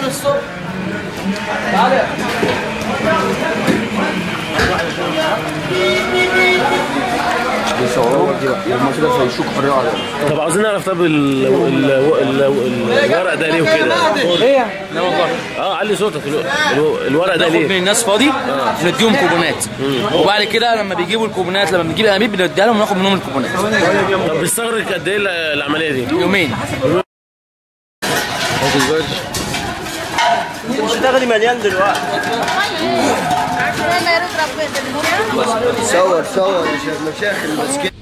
الصبح تعالى بيصوروا دي بقى هم كده هيشوك حريه على طب عاوزين نعرف طب ال... ال... ال... ال... الورق ده ليه وكده ايه لا والله اه علي صوتك الو... الو... الورق ده ناخد من ليه الناس فاضي نديهم كوبونات وبعد كده لما بيجيبوا الكوبونات لما بنجيب الانابيب بنديها لهم وناخد منهم الكوبونات طب بيستغرق قد ايه العمليه دي يومين اشتغلي مليان دلوقتي عشان ما يضرب صور صور يا مشايخ المسكين